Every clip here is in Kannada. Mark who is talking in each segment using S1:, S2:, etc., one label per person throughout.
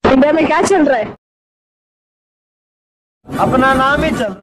S1: इंडिया में क्या चल रहा है
S2: अपना नाम ही चल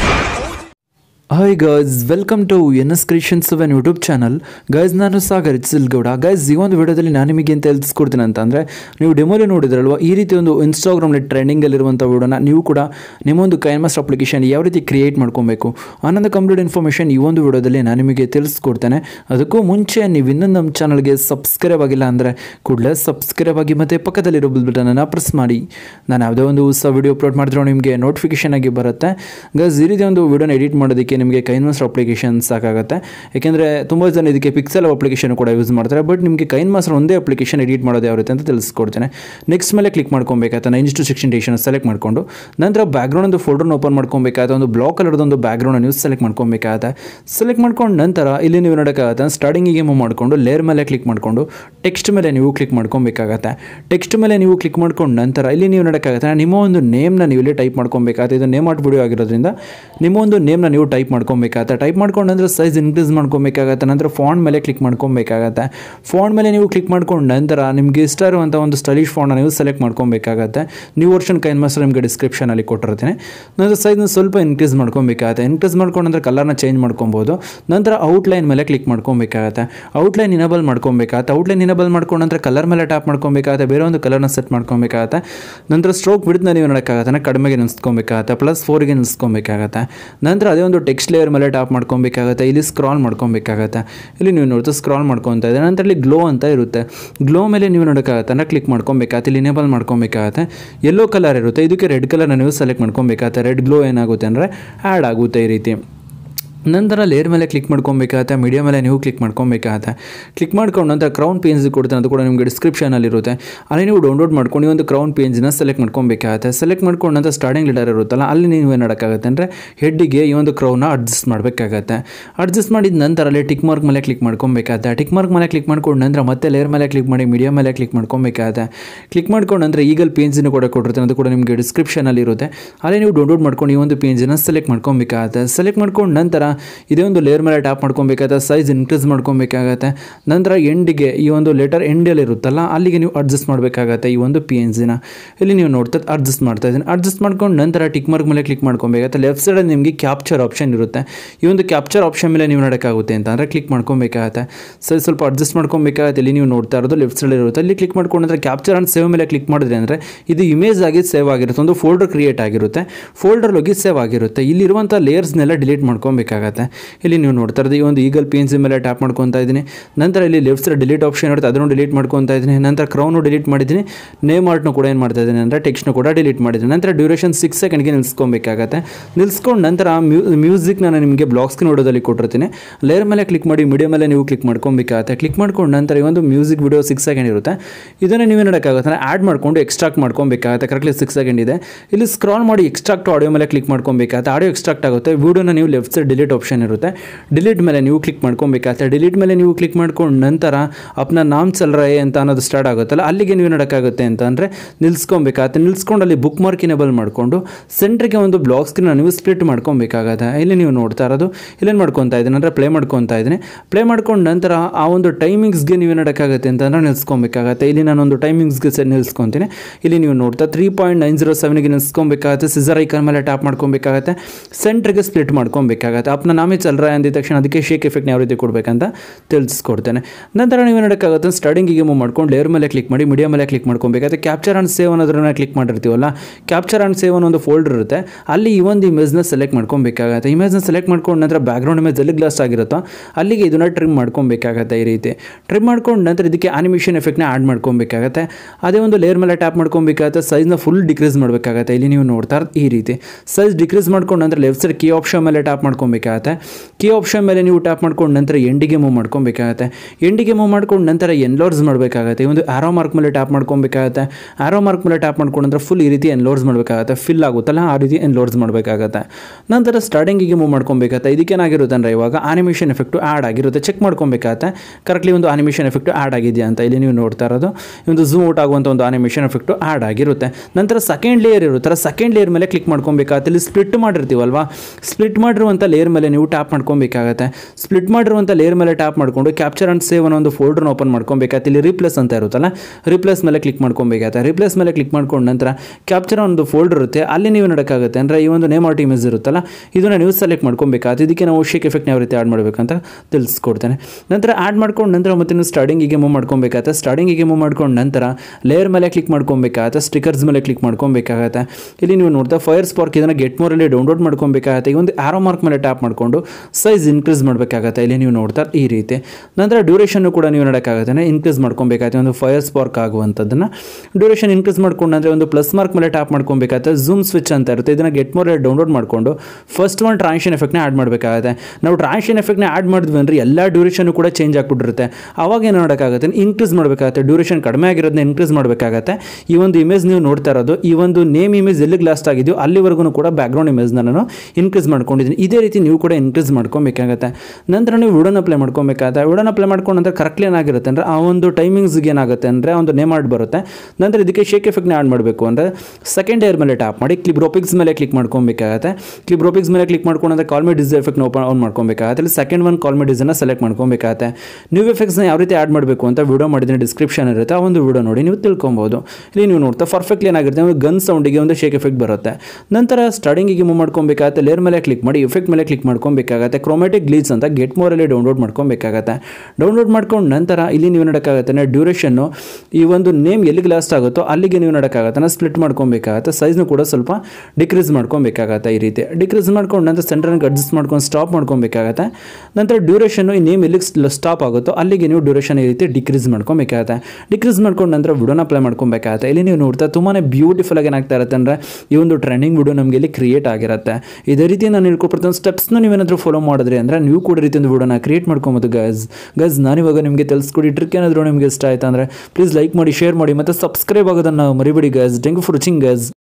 S3: hi guys welcome to N S creation seven YouTube channel guys ನಾನು ಸಾಗರ್ ಇಟ್ಸಿಲ್ಗೌಡ ಗೈಸ್ ಈ ಒಂದು ವಿಡಿಯೋದಲ್ಲಿ ನಾನು ನಿಮಗೆ ಅಂತ ತಿಳಿಸ್ಕೊಡ್ತೀನಿ ಅಂತ ಅಂದರೆ ನೀವು ಡೆಮೋಲಿ ನೋಡಿದ್ರಲ್ವ ಈ ರೀತಿ ಒಂದು ಇನ್ಸ್ಟಾಗ್ರಾಮ್ಲಿ ಟ್ರೆಂಡಿಂಗಲ್ಲಿರುವಂಥ ವಿಡಿಯೋನ ನೀವು ಕೂಡ ನಿಮ್ಮೊಂದು ಕೈನ್ಮಾಸ್ಟ್ ಅಪ್ಲಿಕೇಶನ್ ಯಾವ ರೀತಿ ಕ್ರಿಯೇಟ್ ಮಾಡ್ಕೊಬೇಕು ಅನ್ನೋದು ಕಂಪ್ಲೀಟ್ ಇನ್ಫಾರ್ಮೇಷನ್ ಈ ಒಂದು ವಿಡಿಯೋದಲ್ಲಿ ನಾನು ನಿಮಗೆ ತಿಳಿಸ್ಕೊಡ್ತೇನೆ ಅದಕ್ಕೂ ಮುಂಚೆ ನೀವು ಇನ್ನೂ ನಮ್ಮ ಚಾನಲ್ಗೆ ಸಬ್ಸ್ಕ್ರೈಬ್ ಆಗಿಲ್ಲ ಅಂದರೆ ಕೂಡಲೇ ಸಬ್ಸ್ಕ್ರೈಬ್ ಆಗಿ ಮತ್ತು ಪಕ್ಕದಲ್ಲಿರೋ ಬಿಲ್ ಬಟನನ್ನು ಪ್ರೆಸ್ ಮಾಡಿ ನಾನು ಯಾವುದೇ ಒಂದು ಹೊಸ ವಿಡಿಯೋ ಅಪ್ಲೋಡ್ ಮಾಡಿದ್ರು ನಿಮಗೆ ನೋಟಿಫಿಕೇಶನ್ ಆಗಿ ಬರುತ್ತೆ ಗೈಸ್ ಈ ರೀತಿ ಒಂದು ವಿಡಿಯೋನ ಎಡಿಟ್ ಮಾಡೋದಕ್ಕೆ ನಿಮಗೆ ಕೈನ್ಮಾಸ್ಟರ್ ಅಪ್ಲಿಕೇಶನ್ ಸಾಕಾಗುತ್ತೆ ಯಾಕೆಂದರೆ ತುಂಬ ಜನ ಇದಕ್ಕೆ ಪಿಕ್ಸೆಲ್ ಅಪ್ಲಿಕೇಶನ್ ಕೂಡ ಯೂಸ್ ಮಾಡ್ತಾರೆ ಬಟ್ ನಿಮಗೆ ಕೈನ್ಮಾಸ್ಟರ್ ಒಂದೇ ಅಪ್ಲಿಕೇಶನ್ ಎಡಿಟ್ ಮಾಡೋದು ಯಾವ ರೀತಿ ಅಂತ ತಿಳಿಸ್ಕೊಡ್ತೇನೆ ನೆಕ್ಸ್ಟ್ ಮೇಲೆ ಕ್ಲಿಕ್ ಮಾಡ್ಕೊಬೇಕಾಗುತ್ತೆ ನೈನ್ ಟು ಸಿಕ್ಸ್ಟೀನ್ ಡೇಷನ್ ಸೆಲೆಕ್ಟ್ ಮಾಡಿಕೊಂಡು ನಂತರ ಬ್ಯಾಕ್ಗ್ರೌಂಡ್ ಒಂದು ಫೋಲ್ಡರ್ನ ಓಪನ್ ಮಾಡ್ಕೊಬೇಕಾಗುತ್ತೆ ಒಂದು ಬ್ಲಾಕ್ ಕಲರ್ದೊಂದು ಬ್ಯಾಕ್ಗ್ರೌಂಡ್ ನೀವು ಸೆಲೆಕ್ಟ್ ಮಾಡ್ಕೊಬೇಕಾಗುತ್ತೆ ಸೆಲೆಕ್ಟ್ ಮಾಡ್ಕೊಂಡು ನಂತರ ಇಲ್ಲಿ ನೀವು ನೋಡೋಕ್ಕಾಗತ್ತೆ ಸ್ಟಾರ್ಟಿಂಗಿಗೆ ಮೂವ್ ಮಾಡಿಕೊಂಡು ಲೇಯರ್ ಮೇಲೆ ಕ್ಲಿಕ್ ಮಾಡಿಕೊಂಡು ಟೆಕ್ಸ್ಟ್ ಮೇಲೆ ನೀವು ಕ್ಲಿಕ್ ಮಾಡ್ಕೊಬೇಕಾಗತ್ತೆ ಟೆಕ್ಸ್ಟ್ ಮೇಲೆ ನೀವು ಕ್ಲಿಕ್ ಮಾಡ್ಕೊಂಡು ನಂತರ ಇಲ್ಲಿ ನೀವು ನೋಡೋಕ್ಕಾಗತ್ತೆ ನಿಮ್ಮ ಒಂದು ನೇಮ್ನ ನೀವು ಇಲ್ಲಿ ಟೈಪ್ ಮಾಡ್ಕೊಬೇಕಾಗುತ್ತೆ ಇದು ನೇಮ್ ಆರ್ಟ್ ವಿಡಿಯೋ ಆಗಿರೋದ್ರಿಂದ ನಿಮ್ಮ ಒಂದು ನೇಮ್ನ ನೀವು ಟೈಪ್ ಮಾಡ್ಕೊಬೇಕಾಗತ್ತೆ ಟೈಪ್ ಮಾಡ್ಕೊಂಡು ನಂತರ ಸೈಜ್ ಇನ್ಕ್ರೀಸ್ ಮಾಡ್ಕೊಬೇಕಾಗತ್ತೆ ನಂತರ ಫಾಂಡ್ ಮೇಲೆ ಕ್ಲಿಕ್ ಮಾಡ್ಕೊಬೇಕಾಗತ್ತೆ ಫಾಂಡ್ ಮೇಲೆ ನೀವು ಕ್ಲಿಕ್ ಮಾಡ್ಕೊಂಡು ನಂತರ ನಿಮಗೆ ಇಷ್ಟ ಇರುವಂಥ ಒಂದು ಸ್ಟೈಲಿಶ್ ಫಾಂಡ್ನ ನೀವು ಸೆಲೆಕ್ಟ್ ಮಾಡ್ಕೊಬೇಕಾಗತ್ತೆ ನೀವು ವರ್ಷನ್ ಕೈನ್ ಮಾಸ್ಟರ್ ನಿಮಗೆ ಡಿಸ್ಕ್ರಿಪ್ಷನಲ್ಲಿ ಕೊಟ್ಟಿರ್ತೀನಿ ನಂತರ ಸೈಜ್ನ ಸ್ವಲ್ಪ ಇನ್ಕ್ರೀಸ್ ಮಾಡ್ಕೊಬೇಕಾಗತ್ತೆ ಇನ್ಕ್ರೀಸ್ ಮಾಡ್ಕೊಂಡು ನಂತರ ಕಲರ್ನ ಚೇಂಜ್ ಮಾಡ್ಕೊಬೋದು ನಂತರ ಔಟ್ಲೈನ್ ಮೇಲೆ ಕ್ಲಿಕ್ ಮಾಡ್ಕೊಬೇಕಾಗತ್ತೆ ಔಟ್ಲೈನ್ ಇನಬಲ್ ಮಾಡ್ಕೊಬೇಕಾಗತ್ತೆ ಔಟ್ಲೈನ್ ಇನಬಲ್ ಮಾಡ್ಕೊಂಡು ನಂತರ ಕಲರ್ ಮೇಲೆ ಟ್ಯಾಪ್ ಮಾಡ್ಕೊಬೇಕಾಗತ್ತೆ ಬೇರೆ ಒಂದು ಕಲರ್ನ ಸೆಟ್ ಮಾಡ್ಕೊಬೇಕಾಗತ್ತೆ ನಂತರ ಸ್ಟ್ರೋಕ್ ಬಿಡ್ತನ ನೀವು ನೋಡೋಕ್ಕಾಗತ್ತೆ ಕಡಿಮೆಗೆ ನಿಲ್ಸ್ಕೊಬೇಕಾಗತ್ತೆ ಪ್ಲಸ್ ಫೋರ್ಗೆ ನಿಲ್ಸ್ಕೊಬೇಕಾಗತ್ತೆ ನಂತರ ಅದೇ ಒಂದು ಟೆಕ್ಸ್ಟ್ ಲೇಯರ್ ಮೇಲೆ ಟ್ಯಾಪ್ ಮಾಡ್ಕೊಬೇಕಾಗತ್ತೆ ಇಲ್ಲಿ ಸ್ಕ್ರಾಲ್ ಮಾಡ್ಕೊಬೇಕಾಗತ್ತೆ ಇಲ್ಲಿ ನೀವು ನೋಡ್ತಾ ಸ್ಕ್ರಾಲ್ ಮಾಡ್ಕೊತಾ ಇದೆ ನಂತರ ಇಲ್ಲಿ ಗ್ಲೋ ಅಂತ ಇರುತ್ತೆ ಗ್ಲೋ ಮೇಲೆ ನೀವು ನೋಡೋಕ್ಕಾಗತ್ತೆ ಅಂದರೆ ಕ್ಲಿಕ್ ಮಾಡ್ಕೊಬೇಕಾಗತ್ತೆ ಇಲ್ಲಿ ಇನೇಬಲ್ ಮಾಡ್ಕೊಬೇಕಾಗತ್ತೆ ಯೆಲ್ಲೋ ಕಲರ್ ಇರುತ್ತೆ ಇದಕ್ಕೆ ರೆಡ್ ಕಲರ್ನ ನೀವು ಸೆಲೆಕ್ಟ್ ಮಾಡ್ಕೊಬೇಕಾಗತ್ತೆ ರೆಡ್ ಗ್ಲೋ ಏನಾಗುತ್ತೆ ಅಂದರೆ ಆ್ಯಡ್ ಆಗುತ್ತೆ ಈ ರೀತಿ ನಂತರ ಲೇಯರ್ ಮೇಲೆ ಕ್ಲಿಕ್ ಮಾಡ್ಕೊಬೇಕಾಗತ್ತೆ ಮೀಡಿಯಾ ಮೇಲೆ ನೀವು ಕ್ಲಿಕ್ ಮಾಡ್ಕೊಬೇಕಾಗತ್ತೆ ಕ್ಲಿಕ್ ಮಾಡ್ಕೊಂಡು ನಂತರ ಕ್ರೌನ್ ಪೇನ್ಸ್ ಕೊಡ್ತೇನೆ ಅದು ಕೂಡ ನಿಮಗೆ ಡಿಸ್ಕ್ರಿಪ್ಷನಲ್ಲಿರುತ್ತೆ ಅಲ್ಲಿ ನೀವು ಡೌನ್ಲೋಡ್ ಮಾಡ್ಕೊಂಡು ಈ ಒಂದು ಕ್ರೌನ್ ಪೇನ್ಸ್ನ ಸೆಲೆಕ್ಟ್ ಮಾಡ್ಕೊಬೇಕಾಗತ್ತೆ ಸೆಲೆಕ್ಟ್ ಮಾಡ್ಕೊಂಡು ನಂತರ ಸ್ಟಾರ್ಟಿಂಗ್ ಲೀಡರ್ ಇರುತ್ತಲ್ಲ ಅಲ್ಲಿ ನೀವು ಏನು ಮಾಡೋಕ್ಕಾಗತ್ತೆ ಅಂದರೆ ಹೆಡ್ಡಿಗೆ ಈ ಒಂದು ಕ್ರೌನ ಅಡ್ಜಸ್ಟ್ ಮಾಡಬೇಕಾಗತ್ತೆ ಅಡ್ಜಸ್ಟ್ ಮಾಡಿದ ನಂತರ ಅಲ್ಲಿ ಟಿಕ್ ಮಾರ್ಕ್ ಮೇಲೆ ಕ್ಲಿಕ್ ಮಾಡ್ಕೊಬೇಕಾಗತ್ತೆ ಟಿಕ್ ಮಾರ್ಕ್ ಮೇಲೆ ಕ್ಲಿಕ್ ಮಾಡ್ಕೊಂಡು ನಂತರ ಮತ್ತೆ ಲೇಯರ್ ಮೇಲೆ ಕ್ಲಿಕ್ ಮಾಡಿ ಮೀಡಿಯಾ ಮೇಲೆ ಕ್ಲಿಕ್ ಮಾಡ್ಕೊಬೇಕಾಗತ್ತೆ ಕ್ಲಿಕ್ ಮಾಡ್ಕೊಂಡು ನಂತರ ಈಗಲ್ ಪೇನ್ಸನ್ನು ಕೂಡ ಕೊಟ್ಟಿರ್ತೀನಿ ಅದು ಕೂಡ ನಿಮಗೆ ಡಿಸ್ಕ್ರಿಪ್ಷನಲ್ಲಿ ಇರುತ್ತೆ ಅಲ್ಲಿ ನೀವು ಡೌನ್ಲೋಡ್ ಮಾಡ್ಕೊಂಡು ಈ ಒಂದು ಪೇಜನ್ನು ಸೆಲೆಕ್ಟ್ ಮಾಡ್ಕೊಬೇಕಾಗತ್ತೆ ಸೆಲೆಕ್ಟ್ ಮಾಡ್ಕೊಂಡು ನಂತರ ಇದೇ ಒಂದು ಲೇಯರ್ ಮೇಲೆ ಟ್ಯಾಪ್ ಮಾಡ್ಕೊಬೇಕಾಗತ್ತೆ ಸೈಜ್ ಇನ್ಕ್ರೀಸ್ ಮಾಡ್ಕೊಬೇಕಾಗತ್ತೆ ನಂತರ ಎಂಡಿಗೆ ಈ ಒಂದು ಲೆಟರ್ ಎಂಡಲ್ಲಿ ಇರುತ್ತಲ್ಲ ಅಲ್ಲಿಗೆ ನೀವು ಅಡ್ಜಸ್ಟ್ ಮಾಡಬೇಕಾಗತ್ತೆ ಈ ಒಂದು ಪಿ ಎನ್ ಜಿನ ಇಲ್ಲಿ ನೀವು ನೋಡ್ತಾ ಅಡ್ಜಸ್ಟ್ ಮಾಡ್ತಾ ಇದ್ದೀನಿ ಅಡ್ಜಸ್ಟ್ ಮಾಡ್ಕೊಂಡು ನಂತರ ಟಿಕ್ ಮಾರ್ಕ್ ಮೇಲೆ ಕ್ಲಿಕ್ ಮಾಡ್ಕೊಬೇಕಾಗತ್ತೆ ಲೆಫ್ಟ್ ಸೈಡಲ್ಲಿ ನಿಮಗೆ ಕ್ಯಾಪ್ಚರ್ ಆಪ್ಷನ್ ಇರುತ್ತೆ ಈ ಒಂದು ಕ್ಯಾಪ್ಚರ್ ಆಪ್ಷನ್ ಮೇಲೆ ನೀವು ನೋಡೋಕ್ಕಾಗುತ್ತೆ ಅಂತ ಅಂದರೆ ಕ್ಲಿಕ್ ಮಾಡ್ಕೊಬೇಕಾಗತ್ತೆ ಸರಿ ಸ್ವಲ್ಪ ಅಡ್ಜಸ್ಟ್ ಮಾಡ್ಕೊಬೇಕಾಗತ್ತೆ ಇಲ್ಲಿ ನೀವು ನೋಡ್ತಾ ಇರೋದು ಲೆಫ್ಟ್ ಸೈಡ್ ಇರುತ್ತೆ ಅಲ್ಲಿ ಕ್ಲಿಕ್ ಮಾಡ್ಕೊಂಡು ನಂತರ ಕ್ಯಾಪ್ಚರ್ ಆ್ಯಂಡ್ ಸೇವ್ ಮೇಲೆ ಕ್ಲಿಕ್ ಮಾಡಿದ್ರೆ ಅಂದರೆ ಇದು ಇಮೇಜ್ ಆಗಿ ಸೇವ್ ಆಗಿರುತ್ತೆ ಒಂದು ಫೋಲ್ಡರ್ ಕ್ರಿಯೇಟ್ ಆಗಿರುತ್ತೆ ಫೋಲ್ಡರ್ ಹೋಗಿ ಸೇವ್ ಆಗಿರುತ್ತೆ ಇಲ್ಲಿರುವಂಥ ಲೇಯರ್ಸ್ನೆಲ್ಲ ಡಿಲೀಟ್ ಮಾಡ್ಕೊಬೇಕಾಗತ್ತೆ ಇಲ್ಲಿ ನೀವು ನೋಡ್ತಾ ಇರೋದು ಈ ಒಂದು ಈಗಲ್ ಪೇನ್ಸ್ ಮೇಲೆ ಟ್ಯಾಪ್ ಮಾಡ್ಕೊತಾ ಇದ್ದೀನಿ ನಂತರ ಇಲ್ಲಿ ಲೆಫ್ಟ್ ಸೈಡ್ ಡಿಲೀಟ್ ಆಪ್ಷನ್ ಇರುತ್ತೆ ಅದನ್ನು ಡಿಲೀಟ್ ಮಾಡ್ಕೊತಾ ಇದ್ದೀನಿ ನಂತರ ಕ್ರೌನು ಡಿಲೀಟ್ ಮಾಡಿದ್ದೀನಿ ನೇಮ್ ಆರ್ಟ್ನು ಕೂಡ ಏನು ಮಾಡ್ತಾ ಇದ್ದೀನಿ ಅಂದರೆ ಟೆಕ್ಸ್ಟ್ನು ಕೂಡ ಡಿಲೀಟ್ ಮಾಡಿದ್ದೀನಿ ನಂತರ ಡ್ಯೂರೇಷನ್ ಸಿಕ್ಸ್ ಸೆಕೆಂಡ್ಗೆ ನಿಲ್ಸ್ಕೊಬೇಕಾಗತ್ತೆ ನಿಲ್ಸ್ಕೊಂಡು ನಂತರ ಮ್ಯೂ ಮ್ಯೂಸಿಕ್ ನಾನು ನಿಮಗೆ ಬ್ಲಾಕ್ ಸ್ಕ್ರೀನ್ ನೋಡೋದಲ್ಲಿ ಕೊಟ್ಟಿರ್ತೀನಿ ಲೇಯರ್ ಮೇಲೆ ಕ್ಲಿಕ್ ಮಾಡಿ ಮೀಡಿಯಾ ಮೇಲೆ ನೀವು ಕ್ಲಿಕ್ ಮಾಡ್ಕೊಬೇಕಾಗತ್ತೆ ಕ್ಲಿಕ್ ಮಾಡ್ಕೊಂಡು ನಂತರ ಈ ಒಂದು ಮ್ಯೂಸಿಕ್ ವಿಡಿಯೋ ಸಿಕ್ಸ್ ಸೆಕೆಂಡ್ ಇರುತ್ತೆ ಇದನ್ನು ನೀವು ನೋಡೋಕ್ಕಾಗುತ್ತೆ ಅಂದರೆ ಆ್ಯಡ್ ಮಾಡ್ಕೊಂಡು ಎಕ್ಸ್ಟ್ರಾಕ್ಟ್ ಮಾಡ್ಕೊಬೇಕಾಗತ್ತೆ ಕರೆಕ್ಟ್ಲಿ ಸಿಕ್ಸ್ ಸೆಕೆಂಡ್ ಇದೆ ಇಲ್ಲಿ ಸ್ಕ್ರಾಲ್ ಮಾಡಿ ಎಕ್ಸ್ಟ್ರಾಕ್ಟ್ ಆಡಿಯೋ ಮೇಲೆ ಕ್ಲಿಕ್ ಮಾಡ್ಕೊಬೇಕಾಗತ್ತೆ ಆಡಿಯೋ ಎಕ್ಸ್ಟ್ರಾಕ್ಟ್ ಆಗುತ್ತೆ ವಿಡಿಯೋನ ನೀವು ಲೆಫ್ಟ್ ಸೈಡ್ ಡಿಲೀಟ್ ಆಪ್ಷನ್ ಇರುತ್ತೆ ಡಿಲೀಟ್ ಮೇಲೆ ನೀವು ಕ್ಲಿಕ್ ಮಾಡ್ಕೊಬೇಕಾಗತ್ತೆ ಡಿಲೀಟ್ ಮೇಲೆ ನೀವು ಕ್ಲಿಕ್ ಮಾಡ್ಕೊಂಡು ನಂತರ ಅಪ್ನ ನಾಮ್ ಚಲ್ ರೇ ಅಂತ ಅನ್ನೋದು ಸ್ಟಾರ್ಟ್ ಆಗುತ್ತಲ್ಲ ಅಲ್ಲಿಗೆ ನೀವು ನೋಡೋಕ್ಕಾಗುತ್ತೆ ಅಂತ ಅಂದರೆ ನಿಲ್ಸ್ಕೊಬೇಕಾಗತ್ತೆ ನಿಲ್ಸ್ಕೊಂಡು ಅಲ್ಲಿ ಬುಕ್ ಮಾರ್ಕ್ ಇನೇಬಲ್ ಮಾಡಿಕೊಂಡು ಸೆಂಟ್ರಿಗೆ ಒಂದು ಬ್ಲಾಕ್ ಸ್ಕ್ರೀನ್ ನೀವು ಸ್ಪ್ಲಿಟ್ ಮಾಡ್ಕೊಬೇಕಾಗತ್ತೆ ಇಲ್ಲಿ ನೀವು ನೋಡ್ತಾ ಇರೋದು ಇಲ್ಲೇನು ಮಾಡ್ಕೊತಾ ಇದ್ದೀನಿ ಅಂದರೆ ಪ್ಲೇ ಮಾಡ್ಕೊತಾ ಇದ್ದೀನಿ ಪ್ಲೇ ಮಾಡ್ಕೊಂಡು ನಂತರ ಆ ಒಂದು ಟೈಮಿಂಗ್ಸ್ಗೆ ನೀವು ನೋಡೋಕ್ಕಾಗುತ್ತೆ ಅಂತಂದ್ರೆ ನಿಲ್ಸ್ಕೊಬೇಕಾಗತ್ತೆ ಇಲ್ಲಿ ನಾನೊಂದು ಟೈಮಿಂಗ್ಸ್ಗೆ ಸೆ ನಿಲ್ಸ್ಕೊತೀನಿ ಇಲ್ಲಿ ನೀವು ನೋಡ್ತಾ ತ್ರೀ ಪಾಯಿಂಟ್ ನೈನ್ ಜೀರೋ ಸೆವೆನ್ಗೆ ನಿಲ್ಸ್ಕೊಬೇಕಾಗತ್ತೆ ಸಿಸರ್ ಐಕನ್ ಮೇಲೆ ಟ್ಯಾಪ್ ಮಾಡ್ಕೊಬೇಕಾಗತ್ತೆ ಸೆಂಟ್ರಿಗೆ ಸ್ಪ್ಲಿಟ್ ಮಾಡ್ಕೊಬೇಕಾಗತ್ತೆ ಅಪ್ನ ನಾಮೇ ಚಲ್ರ ಅಂದಿದ ತಕ್ಷಣ ಅದಕ್ಕೆ ಶೇಕ್ ಎಫೆಕ್ಟ್ ಯಾವ ರೀತಿ ಕೊಡಬೇಕಂತ ತಿಳಿಸ್ಕೊಡ್ತೇನೆ ನಂತರ ನೀವು ನೋಡೋಕ್ಕಾಗುತ್ತೆ ಸ್ಟಾರ್ಟಿಂಗಿಗೆ ಮೂವ್ ಮಾಡ್ಕೊಂಡು ಲೇಯರ್ ಮೇಲೆ ಕ್ಲಿಕ್ ಮಾಡಿ ಮೀಡಿಯಾ ಮೇಲೆ ಕ್ಲಿಕ್ ಮಾಡ್ಕೊಬೇಕಾಗುತ್ತೆ ಕ್ಯಾಪ್ಚರ್ ಆ್ಯಂಡ್ ಸೇವ್ ಅನ್ನೋದ್ರನ್ನ ಕ್ಲಿಕ್ ಮಾಡಿರ್ತೀವಲ್ಲ ಕ್ಯಾಪ್ಚರ್ ಆ್ಯಂಡ್ ಸೇವ್ ಅನ್ನೋ ಒಂದು ಫೋಲ್ಡರ್ ಇರುತ್ತೆ ಅಲ್ಲಿ ಈ ಒಂದು ಇಮೇಜ್ನ ಸೆಲೆಕ್ಟ್ ಮಾಡ್ಕೊಬೇಕಾಗತ್ತೆ ಇಮೇಜ್ನ ಸೆಲೆಕ್ಟ್ ಮಾಡ್ಕೊಂಡು ನಂತರ ಬ್ಯಾಕ್ಗ್ರೌಂಡ್ ಇಮೇಜ್ ಎಲ್ಲಿ ಗ್ಲಾಸ್ ಆಗಿರುತ್ತೋ ಅಲ್ಲಿಗೆ ಇದನ್ನು ಟ್ರಿಮ್ ಮಾಡ್ಕೊಬೇಕಾಗತ್ತೆ ಈ ರೀತಿ ಟ್ರಿಮ್ ಮಾಡ್ಕೊಂಡು ನಂತರ ಇದಕ್ಕೆ ಆನಿಮೇಷನ್ ಎಫೆಕ್ಟ್ನ ಆ್ಯಡ್ ಮಾಡ್ಕೊಬೇಕಾಗತ್ತೆ ಅದೇ ಒಂದು ಲೇಯರ್ ಮೇಲೆ ಟ್ಯಾಪ್ ಮಾಡ್ಕೊಬೇಕಾಗತ್ತೆ ಸೈಜ್ನ ಫುಲ್ ಡಿಕ್ರೀಸ್ ಮಾಡಬೇಕಾಗತ್ತೆ ಇಲ್ಲಿ ನೀವು ನೋಡ್ತಾ ಇರೋದು ಈ ರೀತಿ ಸೈಜ್ ಡಿಕ್ರೀಸ್ ಮಾಡ್ಕೊಂಡು ನಂತರ ಲೆಫ್ಟ್ ಸೈಡ್ ಕೀ ಆಪ್ಷನ್ ಮೇಲೆ ಟ್ಯಾಪ್ ಮಾಡ್ಕೊಬೇಕಾಗತ್ತೆ ಕೀ ಆಪ್ಷನ್ ಮೇಲೆ ನೀವು ಟ್ಯಾಪ್ ಮಾಡ್ಕೊಂಡು ನಂತರ ಎಂಡಿಗೆ ಮೂವ್ ಮಾಡ್ಕೊಬೇಕಾಗತ್ತೆ ಎಂಡಿಗೆ ಮೂವ್ ಮಾಡ್ಕೊಂಡು ನಂತರ ಎನ್ಲೋರ್ಸ್ ಮಾಡಬೇಕಾಗತ್ತೆ ಈ ಒಂದು ಆರೋ ಮಾರ್ಕ್ ಮೇಲೆ ಟ್ಯಾಪ್ ಮಾಡ್ಕೊಬೇಕಾಗತ್ತೆ ಆರೋ ಮಾರ್ಕ್ ಮೇಲೆ ಟ್ಯಾಪ್ ಮಾಡ್ಕೊಂಡು ನಂತರ ಫುಲ್ ಈ ರೀತಿ ಎನ್ಲೋರ್ಸ್ ಮಾಡಬೇಕಾಗತ್ತೆ ಫಿಲ್ ಆಗುತ್ತಲ್ಲ ಆ ರೀತಿ ಎನ್ಲೋರ್ಸ್ ಮಾಡಬೇಕಾಗತ್ತೆ ನಂತರ ಸ್ಟಾರ್ಟಿಂಗಿಗೆ ಮೂವ್ ಮಾಡ್ಕೊಬೇಕಾಗತ್ತೆ ಇದಕ್ಕೇನಾಗಿರುತ್ತೆ ಅಂದರೆ ಇವಾಗ ಆನಿಮೇಷನ್ ಎಫೆಕ್ಟು ಆ್ಯಡ್ ಆಗಿರುತ್ತೆ ಚೆಕ್ ಮಾಡ್ಕೊಬೇಕಾಗತ್ತೆ ಕರೆಕ್ಟ್ಲಿ ಒಂದು ಆನಿಮೇಷನ್ ಎಫೆಕ್ಟು ಆ್ಯಡ್ ಆಗಿದೆಯಾ ಅಂತ ಇಲ್ಲಿ ನೀವು ನೋಡ್ತಾ ಇರೋದು ಈ ಒಂದು ಝೂಮ್ ಔಟ್ ಆಗುವಂಥ ಒಂದು ಆನಿಮೇಷನ್ ಎಫೆಕ್ಟು ಆ್ಯಡ್ ಆಗಿರುತ್ತೆ ನಂತರ ಸೆಕೆಂಡ್ ಲೇಯರ್ ಇರುತ್ತಲ್ಲ ಸೆಕೆಂಡ್ ಲೇಯರ್ ಮೇಲೆ ಕ್ಲಿಕ್ ಮಾಡ್ಕೊಬೇಕಾಗತ್ತೆ ಇಲ್ಲಿ ಸ್ಪ್ಲಿಟ್ ಮಾಡಿರ್ತೀವಲ್ವಾ ಸ್ಪ್ಲಿಟ್ ಮಾಡಿರುವಂಥ ಲೇಯರ್ ಮೇಲೆ ನೀವು ಟ್ಯಾಪ್ ಮಾಡ್ಕೊಬೇಕಾಗತ್ತೆ ಸ್ಪ್ಲಿಟ್ ಮಾಡಿರುವಂಥ ಲೇಯರ್ ಮೇಲೆ ಟ್ಯಾಪ್ ಮಾಡಿಕೊಂಡು ಕ್ಯಾಪ್ಚರ್ ಆ್ಯಂಡ್ ಸೇವ್ ಅನ್ನೋ ಒಂದು ಫೋಲ್ಡ್ರನ್ನ ಓಪನ್ ಮಾಡ್ಕೊಬೇಕಾಗತ್ತೆ ಇಲ್ಲಿ ರಿಪ್ಲೇಸ್ ಅಂತ ಇರುತ್ತಲ್ಲ ರಿಪ್ಲೇಸ್ ಮೇಲೆ ಕ್ಲಿಕ್ ಮಾಡ್ಕೊಬೇಕಾಗತ್ತೆ ರಿಪ್ಲೇಸ್ ಮೇಲೆ ಕ್ಲಿಕ್ ಮಾಡ್ಕೊಂಡು ನಂತರ ಕ್ಯಾಪ್ಚರ್ ಒಂದು ಫೋಲ್ಡರ್ ಇರುತ್ತೆ ಅಲ್ಲಿ ನೀವು ನೋಡೋಕ್ಕಾಗುತ್ತೆ ಅಂದರೆ ಈ ಒಂದು ನೇಮ್ ಆರ್ಟ್ ಇಮೇಜ್ ಇರುತ್ತಲ್ಲ ಇದನ್ನು ನೀವು ಸೆಲೆಕ್ಟ್ ಮಾಡ್ಕೊಬೇಕಾಗುತ್ತೆ ಇದಕ್ಕೆ ನಾವು ಶೇಕ್ ಎಫೆಕ್ಟ್ ಯಾವ ರೀತಿ ಆ್ಯಡ್ ಮಾಡಬೇಕಂತ ತಿಳಿಸ್ಕೊಡ್ತೇನೆ ನಂತರ ಆ್ಯಡ್ ಮಾಡ್ಕೊಂಡು ನಂತರ ಮತ್ತೆ ನೀವು ಸ್ಟಾರ್ಟಿಂಗಿಗೆ ಮೂವ್ ಮಾಡ್ಕೊಬೇಕಾಗತ್ತೆ ಸ್ಟಾರ್ಟಿಂಗಿಗೆ ಮೂವ್ ಮಾಡ್ಕೊಂಡು ನಂತರ ಲೇಯರ್ ಮೇಲೆ ಕ್ಲಿಕ್ ಮಾಡ್ಕೊಬೇಕಾಗತ್ತೆ ಸ್ಟಿಕರ್ಸ್ ಮೇಲೆ ಕ್ಲಿಕ್ ಮಾಡ್ಕೊಬೇಕಾಗತ್ತೆ ಇಲ್ಲಿ ನೀವು ನೋಡ್ತಾ ಫೈರ್ ಸ್ಪಾರ್ಕ್ ಇದನ್ನು ಗೆಟ್ ಮೋರಲ್ಲಿ ಡೌನ್ಲೋಡ್ ಮಾಡ್ಕೊಬೇಕಾಗತ್ತೆ ಈ ಒಂದು ಆರೋ ಮಾರ್ಕ್ ಮೇಲೆ ಟ್ಯಾಪ್ ಮಾಡಿಕೊಂಡು ಸೈಜ್ ಇನ್ಕ್ರೀಸ್ ಮಾಡಬೇಕಾಗತ್ತೆ ಇಲ್ಲಿ ನೀವು ನೋಡ್ತಾ ಈ ರೀತಿ ನಂತರ ಡ್ಯೂರೇಷನ್ನು ಕೂಡ ನೀವು ನೋಡೋಕ್ಕಾಗತ್ತೆ ಇನ್ಕ್ರೀಸ್ ಮಾಡ್ಕೊಬೇಕಾಗತ್ತೆ ಒಂದು ಫೈರ್ ಸ್ಪಾರ್ಕ್ ಆಗುವಂಥದ್ದನ್ನು ಡ್ಯೂರೇಷನ್ ಇನ್ಕ್ರೀಸ್ ಮಾಡ್ಕೊಂಡು ಅಂದರೆ ಒಂದು ಪ್ಲಸ್ ಮಾರ್ಕ್ ಮೇಲೆ ಟ್ಯಾಪ್ ಮಾಡ್ಕೊಬೇಕಾಗತ್ತೆ ಝೂಮ್ ಸ್ವಿಚ್ ಅಂತ ಇರುತ್ತೆ ಇದನ್ನು ಗೆಟ್ ಮೋರಲ್ಲಿ ಡೌನ್ಲೋಡ್ ಮಾಡಿಕೊಂಡು ಫಸ್ಟ್ ಒಂದು ಟ್ರಾನ್ಷನ್ ಎಫೆಕ್ಟ್ನ ಆ್ಯಡ್ ಮಾಡಬೇಕಾಗುತ್ತೆ ನಾವು ಟ್ರಾನ್ಷನ್ ಎಫೆಕ್ಟ್ನ ಆ್ಯಡ್ ಮಾಡಿದ್ವಿ ಅಂದರೆ ಎಲ್ಲ ಡ್ಯೂರೇಷನ್ ಕೂಡ ಚೇಂಜ್ ಆಗ್ಬಿಟ್ಟಿರುತ್ತೆ ಅವಾಗ ಏನು ಮಾಡೋಕ್ಕಾಗುತ್ತೆ ಇನ್ಕ್ರೀಸ್ ಮಾಡಬೇಕಾಗುತ್ತೆ ಡ್ಯೂರೇಷನ್ ಕಡಿಮೆ ಆಗಿರೋದನ್ನ ಇನ್ಕ್ರೀಸ್ ಮಾಡಬೇಕಾಗತ್ತೆ ಈ ಒಂದು ಇಮೇಜ್ ನೀವು ನೋಡ್ತಾ ಇರೋದು ಈ ಒಂದು ನೇಮ್ ಇಮೇಜ್ ಎಲ್ಲಿಗೆ ಲಾಸ್ಟ್ ಆಗಿದೆಯೋ ಅಲ್ಲಿವರೆಗೂ ಕೂಡ ಬ್ಯಾಕ್ಗ್ರೌಂಡ್ ಇಮೇಜ್ನ ನಾನು ಇನ್ಕ್ರೀಸ್ ಮಾಡ್ಕೊಂಡಿದ್ದೀನಿ ಇದೇ ರೀತಿ ನೀವು ಕೂಡ ಇನ್ಕ್ರೀಸ್ ಮಾಡ್ಕೊಬೇಕಾಗತ್ತೆ ನಂತರ ನೀವು ವಿಡೋನ್ ಅಪ್ಲೈ ಮಾಡ್ಕೊಬೇಕಾಗತ್ತೆ ವಿಡೋನ್ ಅಪ್ಲೈ ಮಾಡ್ಕೊಂಡು ನಂತರ ಕರೆಕ್ಟ್ಲಿ ಏನಾಗಿರುತ್ತೆ ಅಂದರೆ ಆ ಒಂದು ಟೈಮಿಂಗ್ಸ್ಗೆ ಏನಾಗುತ್ತೆ ಅಂದರೆ ಒಂದು ನೇಮ್ ಆರ್ಟ್ ಬರುತ್ತೆ ನಂತರ ಇದಕ್ಕೆ ಶೇಕ್ ಎಫೆಕ್ಟ್ನ ಆ್ಯಡ್ ಮಾಡಬೇಕು ಅಂದರೆ ಸೆಕೆಂಡ್ ಏರ್ ಮೇಲೆ ಟ್ಯಾಪ್ ಮಾಡಿ ಕ್ಲಿಬ್ರೋಪಿಕ್ಸ್ ಮೇಲೆ ಕ್ಲಿಕ್ ಮಾಡ್ಕೊಬೇಕಾಗತ್ತೆ ಕ್ಲಿಬ್ರೋಪಿಕ್ಸ್ ಮೇಲೆ ಕ್ಲಿಕ್ ಮಾಡ್ಕೊಂಡು ಅಂದರೆ ಕಾಲ್ಮಿ ಡಿಸ್ ಎಫೆಕ್ಟ್ನ ಓಪನ್ ಆನ್ ಮಾಡ್ಕೊಬೇಕಾಗತ್ತೆ ಇಲ್ಲಿ ಸೆಕೆಂಡ್ ಒನ್ ಕಾಲ್ಮಿ ಡಿಸನ್ನ ಸೆಲೆಕ್ಟ್ ಮಾಡ್ಕೊಬೇಕಾಗತ್ತೆ ನ್ಯೂ ಎಫೆಕ್ಟ್ಸ್ನ ಯಾವ ರೀತಿ ಆ್ಯಡ್ ಮಾಡಬೇಕು ಅಂತ ವಿಡಿಯೋ ಮಾಡಿದ್ರೆ ಡಿಸ್ಕ್ರಿಪ್ಷನ್ ಇರುತ್ತೆ ಆ ಒಂದು ವಿಡಿಯೋ ನೋಡಿ ನೀವು ತಿಳ್ಕೊಬೋದು ಇಲ್ಲಿ ನೀವು ನೋಡ್ತಾ ಪರ್ಫೆಕ್ಟ್ಲಿ ಏನಾಗಿರುತ್ತೆ ಒಂದು ಗನ್ ಸೌಂಡಿಗೆ ಒಂದು ಶೇಕ್ ಎಫೆಕ್ಟ್ ಬರುತ್ತೆ ನಂತರ ಸ್ಟಾರ್ಟಿಂಗಿಗೆ ಮೂವ್ ಮಾಡ್ಕೊಬೇಕಾಗತ್ತೆ ಲೇಯರ್ ಮೇಲೆ ಕ್ಲಿಕ್ ಮಾಡಿ ಎಫೆಕ್ಟ್ ಮೇಲೆ ಕ್ಲಿಕ್ ಮಾಡ್ಕೊಬೇಕಾಗತ್ತೆ ಕ್ರೋಮೆಟಿಕ್ ಗ್ಲೀಸ್ ಅಂತ ಗೆಟ್ ಮೋರಲ್ಲಿ ಡೌನ್ಲೋಡ್ ಮಾಡ್ಕೊಬೇಕಾಗತ್ತೆ ಡೌನ್ಲೋಡ್ ಮಾಡ್ಕೊಂಡು ನಂತರ ಇಲ್ಲಿ ನೀವು ನೋಡೋಕ್ಕಾಗತ್ತೆ ಡ್ಯೂರೇಷನ್ನು ಈ ಒಂದು ನೇಮ್ ಎಲ್ಲಿಗೆ ಲಾಸ್ಟ್ ಆಗುತ್ತೋ ಅಲ್ಲಿಗೆ ನೀವು ನೋಡೋಕ್ಕಾಗತ್ತೆ ಸ್ಪ್ಲಿಟ್ ಮಾಡ್ಕೊಬೇಕಾಗತ್ತೆ ಸೈಜ್ನು ಕೂಡ ಸ್ವಲ್ಪ ಡಿಕ್ರೀಸ್ ಮಾಡ್ಕೊಬೇಕಾಗತ್ತೆ ಈ ರೀತಿ ಡಿಕ್ರೀಸ್ ಮಾಡ್ಕೊಂಡು ನಂತರ ಸೆಂಟ್ರನ್ಗೆ ಅಡ್ಜಸ್ಟ್ ಮಾಡ್ಕೊಂಡು ಸ್ಟಾಪ್ ಮಾಡ್ಕೊಬೇಕಾಗತ್ತೆ ನಂತರ ಡ್ಯೂರೇಷನ್ನು ಈ ನೇಮ್ ಎಲ್ಲಿಗೆ ಸ್ಟಾಪ್ ಆಗುತ್ತೋ ಅಲ್ಲಿಗೆ ನೀವು ಡ್ಯೂರೇಷನ್ ಈ ರೀತಿ ಡಿಕ್ರೀಸ್ ಮಾಡ್ಕೊಬೇಕಾಗತ್ತೆ ಡಿಕ್ರೀಸ್ ಮಾಡ್ಕೊಂಡು ನಂತರ ವಿಡಿಯೋನ ಅಪ್ಲೈ ಮಾಡ್ಕೊಬೇಕಾಗತ್ತೆ ಇಲ್ಲಿ ನೀವು ನೋಡ್ತಾ ತುಂಬಾ ಬ್ಯೂಟಿಫುಲ್ ಆಗಿ ಏನಾಗ್ತಾ ಇರುತ್ತೆ ಅಂದರೆ ಈ ಒಂದು ಟ್ರೆಂಡಿಂಗ್ ವಿಡಿಯೋ ನಮಗೆ ಇಲ್ಲಿ ಕ್ರಿಯೇಟ್ ಆಗಿರುತ್ತೆ ಇದೇ ರೀತಿ ನಾನು ಹೇಳ್ಕೊಡ್ತೀನಿ ಸ್ಟೆಪ್ಸ್ನ ನೀವೇನಾದರೂ ಫಾಲೋ ಮಾಡಿದ್ರಿ ಅಂದರೆ ನೀವು ಕೂಡ ರೀತಿ ಒಂದು ವಿಡಿಯೋನ ಕ್ರಿಯೇಟ್ ಮಾಡ್ಕೊಬೋದು ಗೈಸ್ ಗೈಸ್ ನಾನಿವಾಗ ನಿಮಗೆ ತಿಳಿಸ್ಕೊಡಿ ಟ್ರಿಕ್ ಏನಾದರೂ ನಿಮಗೆ ಇಷ್ಟ ಆಯ್ತು ಅಂದರೆ ಪ್ಲೀಸ್ ಲೈಕ್ ಮಾಡಿ ಶೇರ್ ಮಾಡಿ ಮತ್ತು ಸಬ್ಸ್ಕ್ರೈಬ್ ಆಗೋದನ್ನು ಮರಿಬೇಡಿ guys thank you for watching guys